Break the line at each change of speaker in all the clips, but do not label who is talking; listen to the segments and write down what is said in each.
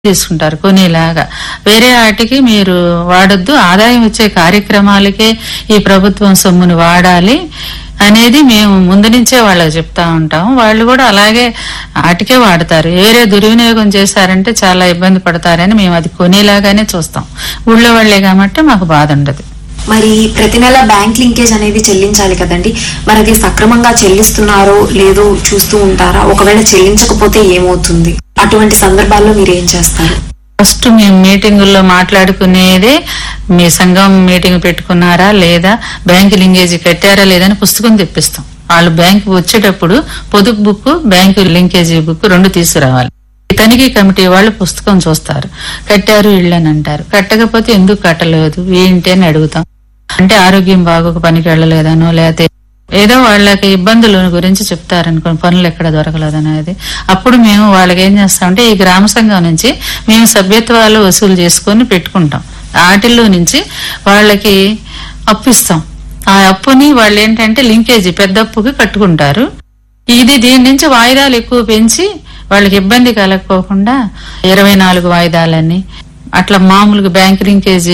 తీసుకుంటారు కొనేలాగా వేరే వాటికి మీరు వాడొద్దు ఆదాయం వచ్చే కార్యక్రమాలకే ఈ ప్రభుత్వం సొమ్ముని వాడాలి అనేది మేము ముందు నుంచే వాళ్ళకి చెప్తా ఉంటాం వాళ్ళు కూడా అలాగే వాటికే వాడతారు వేరే దుర్వినియోగం చేశారంటే చాలా ఇబ్బంది పడతారని మేము అది కొనేలాగానే చూస్తాం ఊళ్ళో వాళ్లే కాబట్టి మాకు బాధ ఉండదు
మరి ప్రతి నెల బ్యాంక్ లింకేజ్ అనేది చెల్లించాలి కదండి మరి అది సక్రమంగా చెల్లిస్తున్నారో లేదో చూస్తూ ఉంటారా ఒకవేళ చెల్లించకపోతే ఏమవుతుంది అటువంటి సందర్భాల్లో మీరు ఏం చేస్తారు
ఫస్ట్ మేము మీటింగుల్లో మాట్లాడుకునేదే మీ సంఘం మీటింగ్ పెట్టుకున్నారా లేదా బ్యాంక్ లింకేజీ కట్టారా లేదని పుస్తకం తెప్పిస్తాం వాళ్ళు బ్యాంక్ వచ్చేటప్పుడు పొదుపు బుక్ బ్యాంకు లింకేజీ బుక్ రెండు తీసుకురావాలి తనిఖీ కమిటీ వాళ్ళు పుస్తకం చూస్తారు కట్టారు ఇళ్ళని అంటారు కట్టకపోతే ఎందుకు కట్టలేదు ఏంటి అని అడుగుతాం అంటే ఆరోగ్యం బాగోక పనికి వెళ్ళలేదనో లేకపోతే ఏదో వాళ్ళకి ఇబ్బందుల గురించి చెప్తారనుకోండి పనులు ఎక్కడ దొరకలేదనేది అప్పుడు మేము వాళ్ళకి ఏం చేస్తామంటే ఈ గ్రామ సంఘం నుంచి మేము సభ్యత్వాలు వసూలు చేసుకొని పెట్టుకుంటాం వాటిల్లో నుంచి వాళ్ళకి అప్పు ఇస్తాం ఆ అప్పుని వాళ్ళు ఏంటంటే లింకేజీ పెద్ద అప్పుకి కట్టుకుంటారు ఇది దీని నుంచి వాయిదాలు ఎక్కువ పెంచి వాళ్ళకి ఇబ్బంది కలగకోకుండా ఇరవై నాలుగు వాయిదాలని అట్లా మామూలుగా బ్యాంక్ లింకేజీ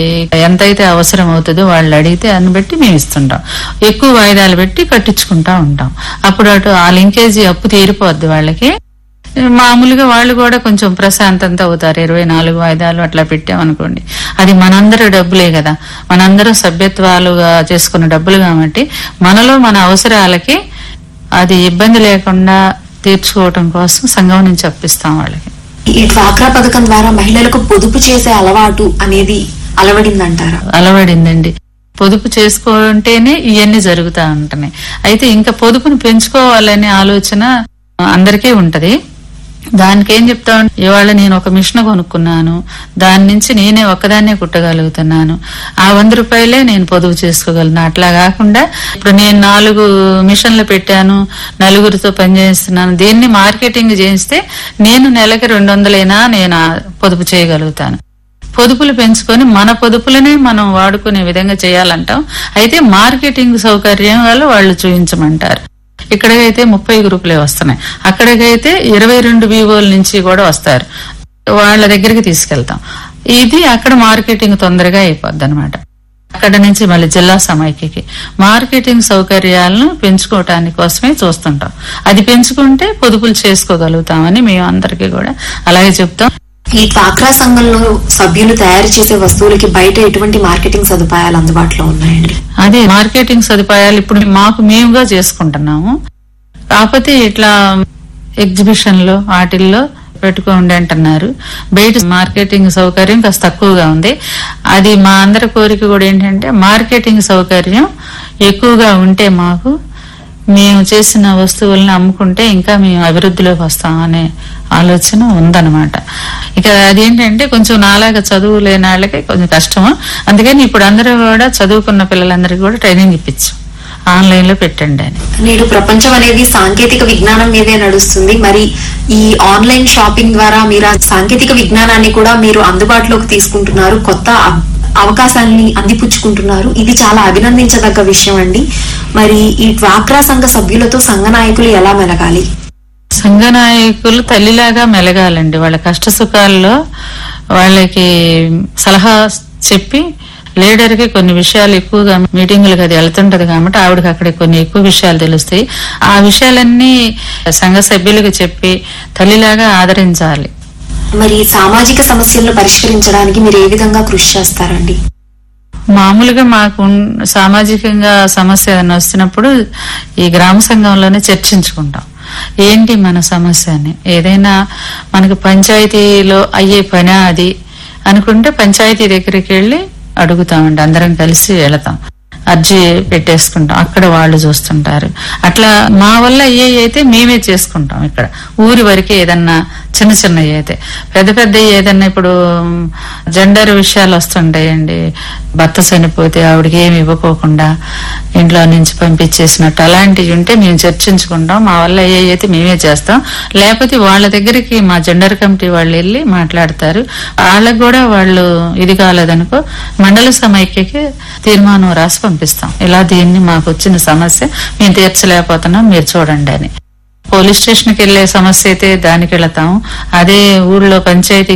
ఎంతైతే అవసరం అవుతుందో వాళ్ళు అడిగితే దాన్ని బట్టి మేము ఇస్తుంటాం ఎక్కువ వాయిదాలు పెట్టి కట్టించుకుంటా ఉంటాం అప్పుడు అటు ఆ లింకేజీ అప్పు తీరిపోద్ది వాళ్ళకి మామూలుగా వాళ్ళు కూడా కొంచెం ప్రశాంతంతో అవుతారు ఇరవై నాలుగు వాయిదాలు అట్లా పెట్టామనుకోండి అది మనందరి డబ్బులే కదా మనందరం సభ్యత్వాలుగా చేసుకున్న డబ్బులు కాబట్టి మనలో మన అవసరాలకి అది ఇబ్బంది లేకుండా తీర్చుకోవటం కోసం సంఘం నుంచి అప్పిస్తాం వాళ్ళకి
ఈ డ్వాక్రా పథకం ద్వారా మహిళలకు పొదుపు చేసే అలవాటు అనేది అలవడిందంటారా
అలవడిందండి పొదుపు చేసుకుంటేనే ఇవన్నీ జరుగుతూ ఉంటున్నాయి అయితే ఇంకా పొదుపును పెంచుకోవాలనే ఆలోచన అందరికీ ఉంటది దానికి ఏం చెప్తా ఉంటే, ఇవాళ నేను ఒక మిషన్ కొనుక్కున్నాను దాని నుంచి నేనే ఒక్కదాన్నే కుట్టగలుగుతున్నాను ఆ వంద రూపాయలే నేను పొదుపు చేసుకోగలను అట్లా కాకుండా ఇప్పుడు నేను నాలుగు మిషన్లు పెట్టాను నలుగురితో పనిచేస్తున్నాను దీన్ని మార్కెటింగ్ చేస్తే నేను నెలకి రెండు వందలైనా నేను ఆ పొదుపు చేయగలుగుతాను పొదుపులు పెంచుకొని మన పొదుపులనే మనం వాడుకునే విధంగా చేయాలంటాం అయితే మార్కెటింగ్ సౌకర్యం వల్ల వాళ్ళు చూపించమంటారు ఇక్కడికైతే ముప్పై గ్రూపులే వస్తున్నాయి అక్కడికైతే ఇరవై రెండు వివోల నుంచి కూడా వస్తారు వాళ్ళ దగ్గరికి తీసుకెళ్తాం ఇది అక్కడ మార్కెటింగ్ తొందరగా అయిపోద్ది అనమాట అక్కడ నుంచి మళ్ళీ జిల్లా సమైక్యకి మార్కెటింగ్ సౌకర్యాలను పెంచుకోవటానికి కోసమే చూస్తుంటాం అది పెంచుకుంటే పొదుపులు చేసుకోగలుగుతామని మేము అందరికీ కూడా అలాగే చెప్తాం
ఈ డ్వాక్రా సంఘంలో సభ్యులు తయారు చేసే వస్తువులకి బయట ఎటువంటి మార్కెటింగ్ సదుపాయాలు అందుబాటులో ఉన్నాయండి
అదే మార్కెటింగ్ సదుపాయాలు ఇప్పుడు మాకు మేముగా చేసుకుంటున్నాము కాకపోతే ఇట్లా ఎగ్జిబిషన్ లో వాటిల్లో పెట్టుకోండి అంటున్నారు బయట మార్కెటింగ్ సౌకర్యం కాస్త తక్కువగా ఉంది అది మా అందరి కోరిక కూడా ఏంటంటే మార్కెటింగ్ సౌకర్యం ఎక్కువగా ఉంటే మాకు మేము చేసిన వస్తువుల్ని అమ్ముకుంటే ఇంకా మేము అభివృద్ధిలోకి వస్తాం అనే ఆలోచన ఉందన్నమాట ఇక అదేంటంటే కొంచెం నాలాగా చదువు లేని వాళ్ళకి కొంచెం కష్టము అందుకని ఇప్పుడు అందరూ కూడా చదువుకున్న పిల్లలందరికీ కూడా ట్రైనింగ్ ఇప్పించాం ఆన్లైన్ లో పెట్టండి అని
నేడు ప్రపంచం అనేది సాంకేతిక విజ్ఞానం మీదే నడుస్తుంది మరి ఈ ఆన్లైన్ షాపింగ్ ద్వారా మీరు ఆ సాంకేతిక విజ్ఞానాన్ని కూడా మీరు అందుబాటులోకి తీసుకుంటున్నారు కొత్త అవ్- అవకాశాలని అందిపుచ్చుకుంటున్నారు ఇది చాలా అభినందించదగ్గ విషయం అండి మరి ఈ డ్వాక్రా సంఘ సభ్యులతో సంఘ నాయకులు ఎలా మెలగాలి
సంఘ నాయకులు తల్లిలాగా మెలగాలండి వాళ్ళ కష్ట సుఖాల్లో వాళ్ళకి సలహా చెప్పి లీడర్ కి కొన్ని విషయాలు ఎక్కువగా మీటింగులకు అది వెళ్తుంటది కాబట్టి ఆవిడకి అక్కడ కొన్ని ఎక్కువ విషయాలు తెలుస్తాయి ఆ విషయాలన్నీ సంఘ సభ్యులకు చెప్పి తల్లిలాగా ఆదరించాలి
మరి సామాజిక సమస్యలను పరిష్కరించడానికి మీరు ఏ విధంగా కృషి చేస్తారండి
మామూలుగా మాకు ఉన్- సామాజికంగా సమస్య ఏదైనా వస్తున్నప్పుడు ఈ గ్రామ సంఘంలోనే చర్చించుకుంటాం ఏంటి మన సమస్య అని ఏదైనా మనకి పంచాయతీలో అయ్యే పని అది అనుకుంటే పంచాయతీ దగ్గరికి వెళ్ళి అడుగుతామండి అందరం కలిసి వెళతాం అర్జీ పెట్టేసుకుంటాం అక్కడ వాళ్ళు చూస్తుంటారు అట్లా మా వల్ల అయ్యే అయితే మేమే చేసుకుంటాం ఇక్కడ ఊరి వరకే ఏదన్నా చిన్న చిన్నవి అయితే పెద్ద పెద్ద ఏదన్నా ఇప్పుడు జెండర్ విషయాలు వస్తుంటాయండి భర్త చనిపోతే ఆవిడకి ఏమి ఇవ్వకోకుండా ఇంట్లో నుంచి పంపించేసినట్టు అలాంటివి ఉంటే మేము చర్చించుకుంటాం మా వల్ల ఏ అయితే మేమే చేస్తాం లేకపోతే వాళ్ళ దగ్గరికి మా జెండర్ కమిటీ వాళ్ళు వెళ్ళి మాట్లాడతారు వాళ్ళకు కూడా వాళ్ళు ఇది కాలేదనుకో మండల సమైక్యకి తీర్మానం రాసి పంపిస్తాం ఇలా దీన్ని మాకు వచ్చిన సమస్య మేము తీర్చలేకపోతున్నాం మీరు చూడండి అని పోలీస్ స్టేషన్కి వెళ్లే సమస్య అయితే దానికి వెళతాం అదే ఊళ్ళో పంచాయతీ